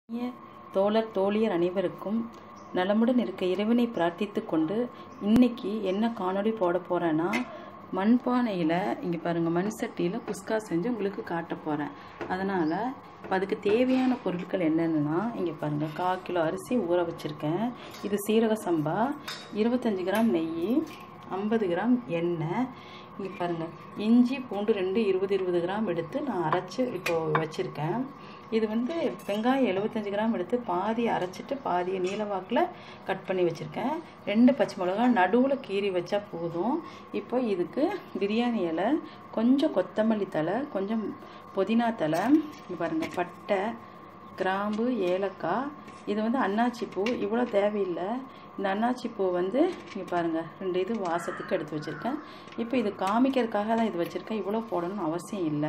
இனிய தோழர் தோழியர் அனைவருக்கும் நலமுடன் இருக்க இறைவனை பிரார்த்தித்து கொண்டு இன்னைக்கு என்ன காணொளி போட போகிறேன்னா மண்பானையில் இங்கே பாருங்கள் மண் சட்டியில் குஸ்கா செஞ்சு உங்களுக்கு காட்ட போகிறேன் அதனால் அதுக்கு தேவையான பொருட்கள் என்னென்னா இங்கே பாருங்கள் கால் கிலோ அரிசி ஊற வச்சுருக்கேன் இது சீரக சம்பா இருபத்தஞ்சி கிராம் நெய் ஐம்பது கிராம் எண்ணெய் இங்கே பாருங்கள் இஞ்சி பூண்டு ரெண்டு இருபது இருபது கிராம் எடுத்து நான் அரைச்சி இப்போ வச்சுருக்கேன் இது வந்து வெங்காயம் எழுபத்தஞ்சி கிராம் எடுத்து பாதி அரைச்சிட்டு பாதியை நீல வாக்கில் கட் பண்ணி வச்சுருக்கேன் ரெண்டு பச்சை மிளகா நடுவில் கீறி வச்சா போதும் இப்போ இதுக்கு பிரியாணி இலை கொஞ்சம் கொத்தமல்லி தழை கொஞ்சம் புதினா தழை இங்கே பாருங்கள் பட்டை கிராம்பு ஏலக்காய் இது வந்து அன்னாச்சி பூ இவ்வளோ தேவையில்லை இந்த அன்னாச்சி பூ வந்து இங்கே பாருங்கள் ரெண்டு இது வாசத்துக்கு எடுத்து வச்சுருக்கேன் இப்போ இது காமிக்கிறதுக்காக தான் இது வச்சுருக்கேன் இவ்வளோ போடணும்னு அவசியம் இல்லை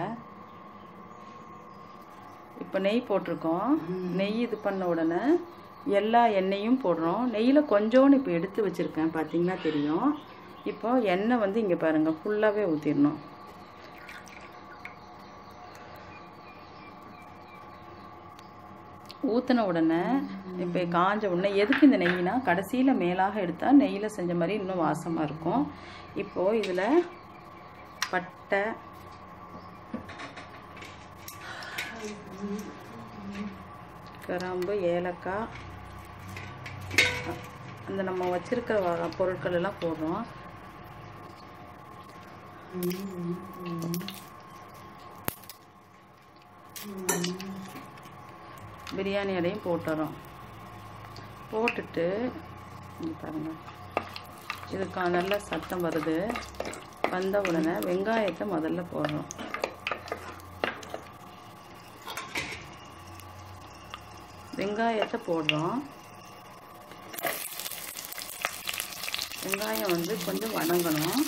இப்போ நெய் போட்டிருக்கோம் நெய் இது பண்ண உடனே எல்லா எண்ணெயும் போடுறோம் நெய்யில் கொஞ்சோன்னு இப்போ எடுத்து வச்சுருக்கேன் பார்த்தீங்கன்னா தெரியும் இப்போ எண்ணெய் வந்து இங்கே பாருங்கள் ஃபுல்லாகவே ஊற்றிடணும் ஊற்றின உடனே இப்போ காஞ்ச உடனே எதுக்கு இந்த நெய்னா கடைசியில் மேலாக எடுத்தால் நெய்யில் செஞ்ச மாதிரி இன்னும் வாசமாக இருக்கும் இப்போது இதில் பட்டை கிராம்பு ஏலக்காய் அந்த நம்ம வச்சிருக்க பொருட்கள் எல்லாம் போடுறோம் பிரியாணி இலையும் போட்டுறோம் போட்டுட்டு இங்க பாருங்க இதுக்கு நல்ல சத்தம் வருது வந்த உடனே வெங்காயத்தை முதல்ல போடுறோம் வெங்காயத்தை போடுறோம் வெங்காயம் வந்து கொஞ்சம் வதங்கணும்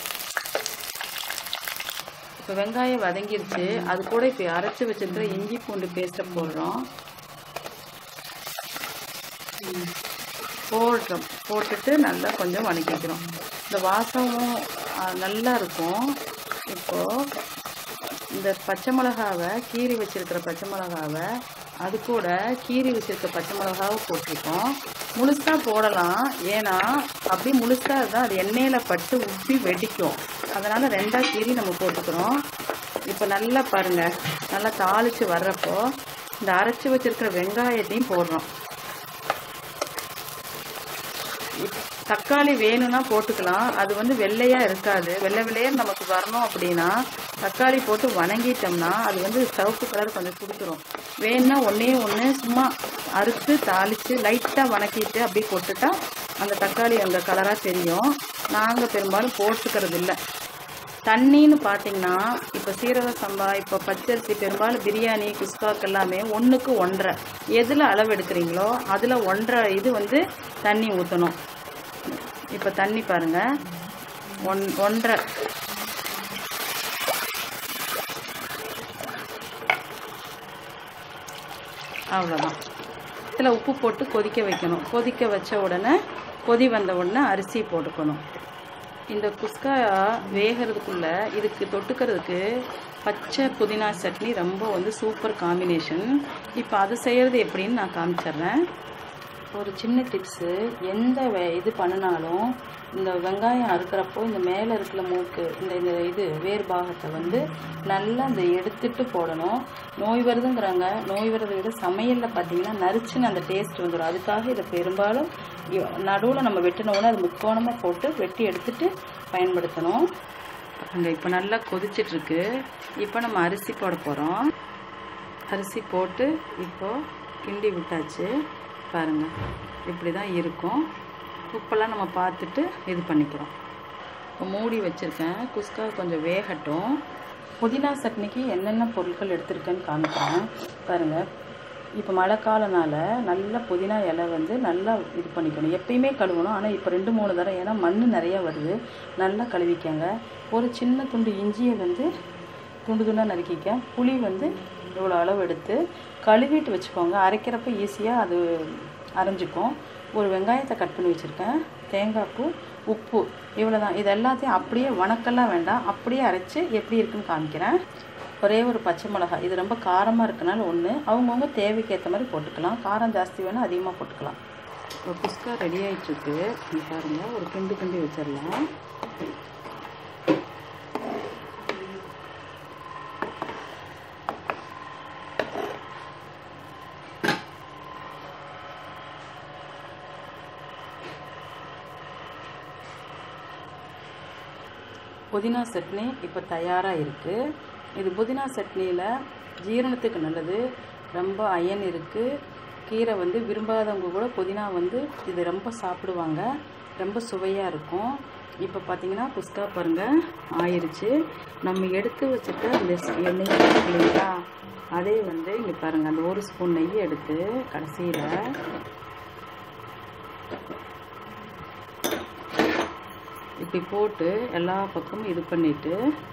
இப்போ வெங்காயம் வதங்கிருச்சு அது கூட இப்போ அரைச்சி வச்சிருக்கிற இஞ்சி பூண்டு பேஸ்ட்டை போடுறோம் போடுறோம் போட்டுட்டு நல்லா கொஞ்சம் வதக்கிக்கிறோம் இந்த வாசமும் நல்லா இருக்கும் இப்போது இந்த பச்சை மிளகாவை கீறி வச்சிருக்கிற பச்சை மிளகாவை அது கூட கீறி வச்சிருக்க பச்சை மிளகாவை போட்டிருக்கோம் முழுசாக போடலாம் ஏன்னா அப்படி முழுசாக இருந்தால் அது எண்ணெயில் பட்டு உப்பி வெடிக்கும் அதனால் ரெண்டாக கீறி நம்ம போட்டுக்கிறோம் இப்போ நல்லா பாருங்கள் நல்லா தாளித்து வர்றப்போ இந்த அரைச்சி வச்சிருக்கிற வெங்காயத்தையும் போடுறோம் தக்காளி வேணும்னா போட்டுக்கலாம் அது வந்து வெள்ளையாக இருக்காது வெள்ளை வெள்ளையாக நமக்கு வரணும் அப்படின்னா தக்காளி போட்டு வணங்கிட்டோம்னா அது வந்து சிவப்பு கலர் கொஞ்சம் கொடுத்துரும் வேணும்னா ஒன்றே ஒன்று சும்மா அறுத்து தாளித்து லைட்டாக வணக்கிட்டு அப்படியே போட்டுட்டா அந்த தக்காளி அந்த கலராக தெரியும் நாங்கள் பெரும்பாலும் போட்டுக்கிறது இல்லை தண்ணின்னு பார்த்தீங்கன்னா இப்போ சீரக சம்பா இப்போ பச்சரிசி பெரும்பாலும் பிரியாணி குஸ்காக்கு எல்லாமே ஒன்றுக்கு ஒன்றரை எதில் அளவு எடுக்கிறீங்களோ அதில் ஒன்றரை இது வந்து தண்ணி ஊற்றணும் இப்போ தண்ணி பாருங்கள் ஒன் ஒன்றரை அவ்வளோதான் இதில் உப்பு போட்டு கொதிக்க வைக்கணும் கொதிக்க வச்ச உடனே கொதி வந்த உடனே அரிசி போட்டுக்கணும் இந்த குஸ்கா வேகிறதுக்குள்ளே இதுக்கு தொட்டுக்கிறதுக்கு பச்சை புதினா சட்னி ரொம்ப வந்து சூப்பர் காம்பினேஷன் இப்போ அது செய்கிறது எப்படின்னு நான் காமிச்சிட்றேன் ஒரு சின்ன டிப்ஸு எந்த வே இது பண்ணினாலும் இந்த வெங்காயம் அறுக்கிறப்போ இந்த மேலே இருக்கிற மூக்கு இந்த இந்த இது வேர் பாகத்தை வந்து நல்லா இந்த எடுத்துட்டு போடணும் நோய் வருதுங்கிறாங்க நோய் வரதை விட சமையலில் பார்த்தீங்கன்னா நரிச்சுன்னு அந்த டேஸ்ட் வந்துடும் அதுக்காக இதை பெரும்பாலும் நடுவில் நம்ம வெட்டினோடனே அது முக்கோணமாக போட்டு வெட்டி எடுத்துட்டு பயன்படுத்தணும் அங்கே இப்போ நல்லா கொதிச்சிட்ருக்கு இப்போ நம்ம அரிசி போட போகிறோம் அரிசி போட்டு இப்போது கிண்டி விட்டாச்சு பாருங்கள் இப்படி தான் இருக்கும் உப்பெல்லாம் நம்ம பார்த்துட்டு இது பண்ணிக்கிறோம் இப்போ மூடி வச்சுருக்கேன் குஸ்கா கொஞ்சம் வேகட்டும் புதினா சட்னிக்கு என்னென்ன பொருட்கள் எடுத்திருக்கேன்னு காமிக்கிறேன் பாருங்கள் இப்போ மழை காலனால நல்லா புதினா இலை வந்து நல்லா இது பண்ணிக்கணும் எப்பயுமே கழுவணும் ஆனால் இப்போ ரெண்டு மூணு தடவை ஏன்னா மண் நிறையா வருது நல்லா கழுவிக்கங்க ஒரு சின்ன துண்டு இஞ்சியை வந்து துண்டு துண்டாக நறுக்கிக்க புளி வந்து இவ்வளோ அளவு எடுத்து கழுவிட்டு வச்சுக்கோங்க அரைக்கிறப்ப ஈஸியாக அது அரைஞ்சிக்கும் ஒரு வெங்காயத்தை கட் பண்ணி வச்சுருக்கேன் தேங்காய் பூ உப்பு இவ்வளோ தான் இது எல்லாத்தையும் அப்படியே வணக்கெல்லாம் வேண்டாம் அப்படியே அரைச்சி எப்படி இருக்குன்னு காமிக்கிறேன் ஒரே ஒரு பச்சை மிளகாய் இது ரொம்ப காரமாக இருக்கனால ஒன்று அவங்கவுங்க தேவைக்கு ஏற்ற மாதிரி போட்டுக்கலாம் காரம் ஜாஸ்தி வேணால் அதிகமாக போட்டுக்கலாம் இப்போ குஸ்கா ரெடி ஆகிட்டுருக்கு இங்க பாருங்க ஒரு கிண்டு கிண்டி வச்சிடலாம் புதினா சட்னி இப்போ தயாராக இருக்குது இது புதினா சட்னியில் ஜீரணத்துக்கு நல்லது ரொம்ப அயன் இருக்குது கீரை வந்து விரும்பாதவங்க கூட புதினா வந்து இது ரொம்ப சாப்பிடுவாங்க ரொம்ப சுவையாக இருக்கும் இப்போ பார்த்தீங்கன்னா குஸ்கா பாருங்கள் ஆயிருச்சு நம்ம எடுத்து வச்சுட்டு அந்த ஸ்- எண்ணெய் இருக்கு இல்லைங்களா அதே வந்து இங்கே பாருங்கள் அந்த ஒரு ஸ்பூன் நெய் எடுத்து கடைசியில் இப்படி போட்டு எல்லா பக்கமும் இது பண்ணிட்டு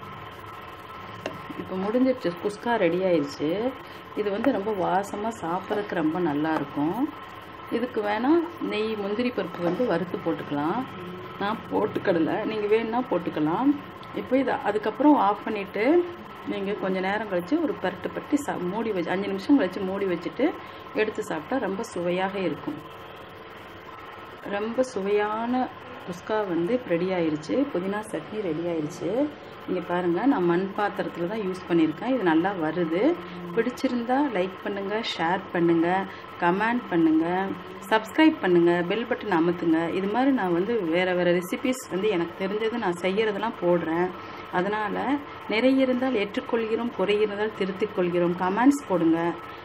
இப்போ முடிஞ்சிருச்சு குஸ்கா ரெடி ஆயிடுச்சு இது வந்து ரொம்ப வாசமாக சாப்பிட்றதுக்கு ரொம்ப நல்லா இருக்கும் இதுக்கு வேணால் நெய் முந்திரி பருப்பு வந்து வறுத்து போட்டுக்கலாம் நான் போட்டுக்கடலை நீங்கள் வேணும்னா போட்டுக்கலாம் இப்போ இதை அதுக்கப்புறம் ஆஃப் பண்ணிவிட்டு நீங்கள் கொஞ்ச நேரம் கழித்து ஒரு பரட்டு பரட்டி சா மூடி வச்சு அஞ்சு நிமிஷம் கழித்து மூடி வச்சுட்டு எடுத்து சாப்பிட்டா ரொம்ப சுவையாக இருக்கும் ரொம்ப சுவையான குஸ்கா வந்து ரெடி ஆயிருச்சு புதினா சட்னி ரெடி ஆயிருச்சு இங்கே பாருங்கள் நான் மண் பாத்திரத்தில் தான் யூஸ் பண்ணியிருக்கேன் இது நல்லா வருது பிடிச்சிருந்தா லைக் பண்ணுங்கள் ஷேர் பண்ணுங்கள் கமெண்ட் பண்ணுங்கள் சப்ஸ்கிரைப் பண்ணுங்கள் பெல் பட்டன் அமுத்துங்க இது மாதிரி நான் வந்து வேறு வேறு ரெசிபிஸ் வந்து எனக்கு தெரிஞ்சது நான் செய்கிறதெல்லாம் போடுறேன் அதனால் நிறைய இருந்தால் ஏற்றுக்கொள்கிறோம் குறை இருந்தால் திருத்திக் கொள்கிறோம் கமெண்ட்ஸ் போடுங்க